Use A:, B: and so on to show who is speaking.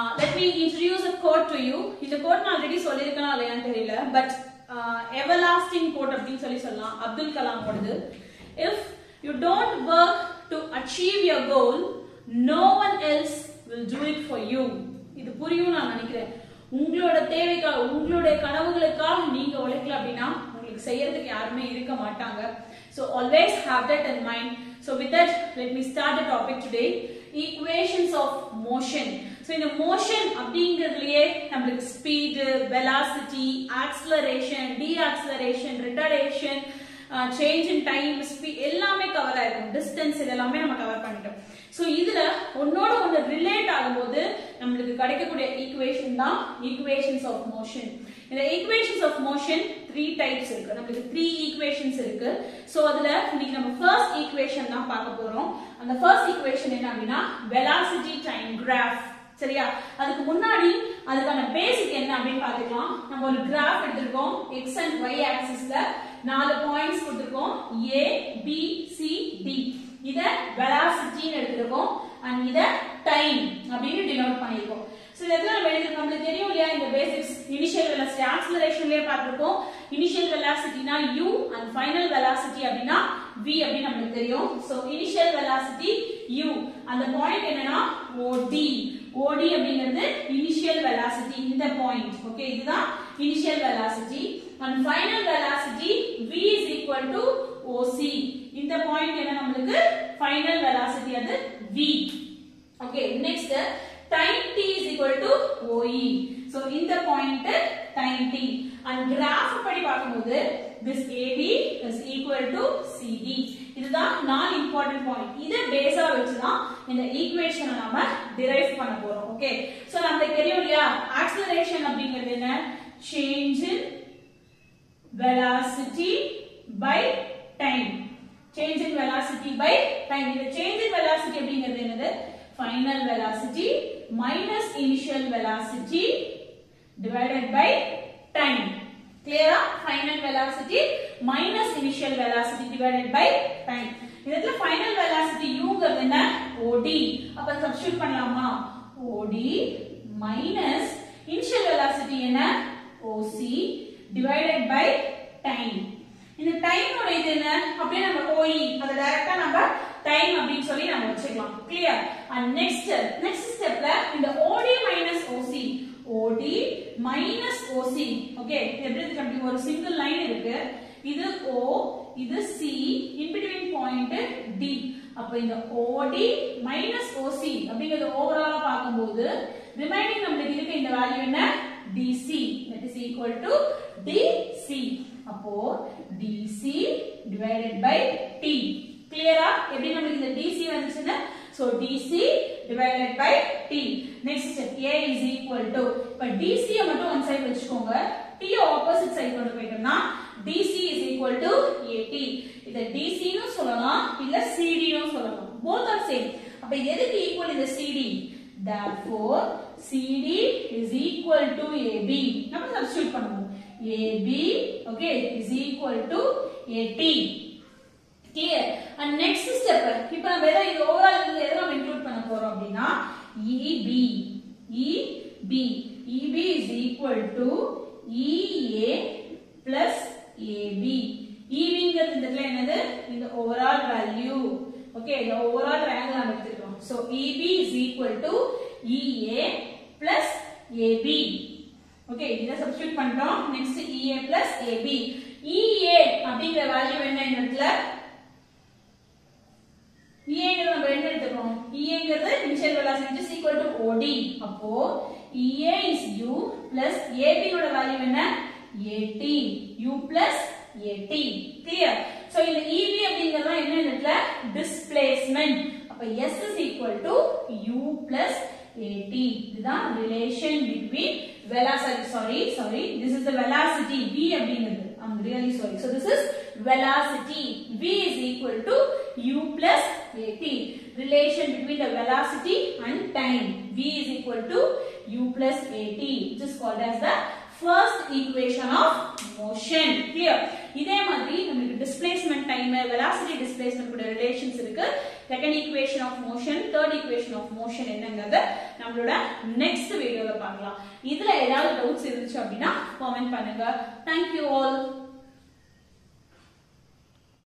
A: let me introduce a quote to you இந்த quote நான் already சொல்லியிருக்கேனா இல்லையான்னு தெரியல பட் எவர்லாஸ்டிங் quote அப்படின்னு சொல்லி சொல்லலாம் Abdul Kalam ஓடது if you don't work to achieve your goal no one else will do it for you இது புரியும் நான் நினைக்கிறேன் உங்களோட தேவைக்காக உங்களுடைய கனவுகளுக்காக நீங்க உழைக்கல அப்படின்னா உங்களுக்கு செய்யறதுக்கு யாருமே இருக்க மாட்டாங்க so always have that in mind so with that let me start the topic today equations of motion so இந்த motion அப்படிங்கிறதுலயே நம்மளுக்கு speed velocity acceleration deacceleration retardation change in time speed எல்லாமே கவர் ஆயிருக்கும் டிஸ்டன்ஸ் இதெல்லாமே நம்ம cover பண்ணிட்டோம் so இதுல ஒன்னோட ஒன்று ரிலேட் ஆகும்போது நம்மளுக்கு கிடைக்கக்கூடிய ஈக்குவேஷன் தான் ஈக்குவேஷன்ஸ் ஆஃப் மோஷன் இந்த equations of motion three types இருக்கு நம்மளுக்கு த்ரீ ஈக்குவேஷன்ஸ் இருக்கு ஸோ அதுல இன்னைக்கு நம்ம ஃபர்ஸ்ட் ஈக்குவேஷன் தான் பார்க்க போறோம் அந்த ஃபர்ஸ்ட் ஈக்குவேஷன் என்ன அப்படின்னா வெலாசிட்டி டைம் கிராஃப் சரியா அதுக்கு முன்னாடி அதுக்கான பேசிக் என்ன அப்படின்னு பாத்துக்கலாம் நம்ம ஒரு கிராஃப் எடுத்திருக்கோம் எக்ஸ் அண்ட் ஒய் ஆக்சிஸ்ல நாலு பாயிண்ட்ஸ் கொடுத்திருக்கோம் ஏ பி சி டி இத வெலாசிட்டின்னு எடுத்திருக்கோம் அண்ட் இத டைம் அப்படின்னு டினோட் பண்ணிருக்கோம் சோ இதெல்லாம் நம்ம எழுதி நம்மளுக்கு தெரியும் இல்லையா இந்த பேசிக்ஸ் இனிஷியல் வெலாசிட்டி ஆக்ஸலரேஷன்லயே பார்த்திருக்கோம் இனிஷியல் வெலாசிட்டினா u அண்ட் ஃபைனல் வெலாசிட்டி அப்படின்னா v அப்படின்னு நம்மளுக்கு தெரியும் சோ இனிஷியல் வெலாசிட்டி u அந்த பாயிண்ட் என்னன்னா OD OD அப்படிங்கிறது இனிஷியல் வெலாசிட்டி இந்த பாயிண்ட் ஓகே இதுதான் initial velocity and final velocity v is equal to OC இந்த பாயிண்ட் என்ன நம்மளுக்கு ஃபைனல் வெலாசிட்டி அது v okay next time t is equal to OE so இந்த point time t and graph படி பார்க்கும்போது this AB is equal to CD இதுதான் நான் important point இத பேஸா வச்சு தான் இந்த ஈக்குவேஷனை நாம டிரைவ் பண்ண போறோம் ஓகே சோ நமக்கு தெரியும் இல்லையா ஆக்ஸலரேஷன் அப்படிங்கிறது என்ன change in velocity by time change in velocity by time இந்த change in velocity அப்படிங்கிறது என்னது final velocity minus initial velocity divided by time clear final velocity minus initial velocity divided by time இதுல final velocity uங்கிறது என்ன OD அப்ப substitute பண்ணலாமா OD minus initial velocity என்ன OC divided by time இந்த டைமோட இது என்ன அப்படியே நம்ம OE அத டைரக்டா நம்ம டைம் அப்படின்னு சொல்லி நம்ம வச்சுக்கலாம் கிளியர் அண்ட் நெக்ஸ்ட் நெக்ஸ்ட் ஸ்டெப்ல இந்த OD minus OC OD minus OC okay எப்படி இருக்கு அப்படி ஒரு சிங்கிள் லைன் இருக்கு இது O இது C in between point D அப்ப இந்த OD minus OC அப்படிங்கிறது ஓவராலா பார்க்கும்போது ரிமைனிங் நம்மளுக்கு இருக்க இந்த வேல்யூ என்ன DC that is equal to DC அப்போ DC divided by T கிளியரா எப்படி நமக்கு இந்த DC வந்துச்சுன்னா so DC divided by T next step A is equal to இப்ப DC ய மட்டும் one side வச்சுக்கோங்க T ய opposite side கொண்டு போயிட்டோம்னா DC is equal to AT இத DC னு சொல்லலாம் இல்ல CD னு சொல்லலாம் both are same அப்ப எதுக்கு ஈக்குவல் இந்த CD therefore CD is equal to AB நம்ம சப்ஸ்டிட்யூட் பண்ணுவோம் AB okay is equal to AT clear and next step இப்போ நம்ம எதை இது ஓவரால் இதுல எதை நம்ம இன்க்ளூட் பண்ண போறோம் அப்படின்னா EB EB EB is equal to EA plus AB EBங்கிறது இந்த இடத்துல என்னது இந்த ஓவரால் வேல்யூ ஓகே இந்த ஓவரால் ட்ரையாங்கிள் நம்ம எடுத்துக்கிறோம் so EB is equal to EA plus AB okay இத சப்ஸ்டிட்யூட் பண்றோம் next EA plus AB EA அப்படிங்கிற வேல்யூ என்ன இந்த இடத்துல EAங்கிறது நம்ம என்ன எடுத்துக்கிறோம் EAங்கிறது initial velocity is equal to OD அப்போ EA is U plus AB ஓட வேல்யூ என்ன AT U plus AT clear so இந்த EB அப்படிங்கிறது என்ன இந்த இடத்துல டிஸ்பிளேஸ்மென்ட் அப்ப S is equal to U plus AT இதுதான் relation between velocity sorry sorry this is the velocity V அப்படிங்கிறது I'm really sorry so this is velocity V is equal to U plus AT relation between the velocity and time V is equal to U plus AT which is called as the first equation of motion clear இதே மாதிரி நம்மளுக்கு displacement time velocity displacement கூட relations இருக்கு second equation of motion third equation of motion என்னங்கிறது நம்மளோட next வீடியோல பார்க்கலாம் இதுல ஏதாவது டவுட்ஸ் இருந்துச்சு அப்படின்னா காமெண்ட் பண்ணுங்க தேங்க்யூ ஆல்